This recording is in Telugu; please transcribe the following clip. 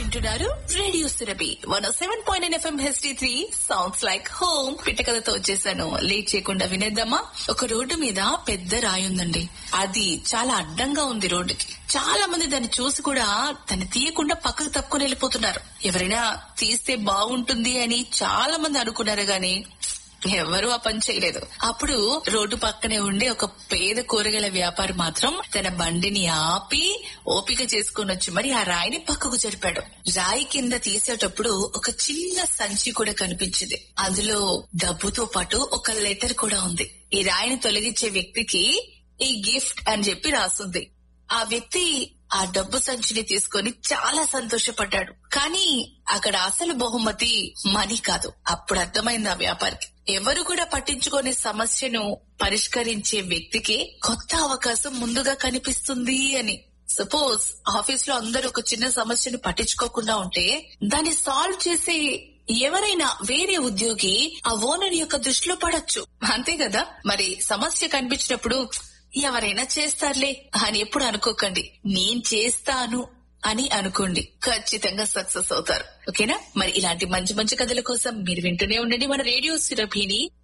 వింటున్నారు radio Surabhi one seven point nine FM HD three sounds like home పిట్టకథతో వచ్చేసాను లేట్ చేయకుండా వినేద్దామా ఒక రోడ్డు మీద పెద్ద రాయి ఉందండి అది చాలా అడ్డంగా ఉంది రోడ్డుకి చాలా మంది దాన్ని చూసి కూడా దాన్ని తీయకుండా పక్కకు తప్పుకొని వెళ్ళిపోతున్నారు ఎవరైనా తీస్తే బాగుంటుంది అని చాలా మంది అనుకున్నారు గాని ఎవరు ఆ పని చేయలేదు అప్పుడు రోడ్డు పక్కనే ఉండే ఒక పేద కూరగాయల వ్యాపారి మాత్రం తన బండిని ఆపి ఓపిక చేసుకుని వచ్చి మరి ఆ రాయిని పక్కకు జరిపాడు రాయి కింద తీసేటప్పుడు ఒక చిన్న సంచి కూడా కనిపించింది అందులో డబ్బుతో పాటు ఒక లెటర్ కూడా ఉంది ఈ రాయిని తొలగించే వ్యక్తికి ఈ గిఫ్ట్ అని చెప్పి రాసుంది ఆ వ్యక్తి ఆ డబ్బు సంచిని తీసుకొని చాలా సంతోషపడ్డాడు కానీ అక్కడ అసలు బహుమతి మనీ కాదు అప్పుడు అర్థమైంది ఆ వ్యాపారికి ఎవరు కూడా పట్టించుకోని సమస్యను పరిష్కరించే వ్యక్తికి కొత్త అవకాశం ముందుగా కనిపిస్తుంది అని సపోజ్ ఆఫీస్ లో అందరూ ఒక చిన్న సమస్యను పట్టించుకోకుండా ఉంటే దాన్ని సాల్వ్ చేసే ఎవరైనా వేరే ఉద్యోగి ఆ ఓనర్ యొక్క దృష్టిలో పడొచ్చు అంతే కదా మరి సమస్య కనిపించినప్పుడు ఎవరైనా చేస్తారులే అని ఎప్పుడు అనుకోకండి నేను చేస్తాను అని అనుకోండి ఖచ్చితంగా సక్సెస్ అవుతారు ఓకేనా మరి ఇలాంటి మంచి మంచి కథల కోసం మీరు వింటూనే ఉండండి మన రేడియో సురభిని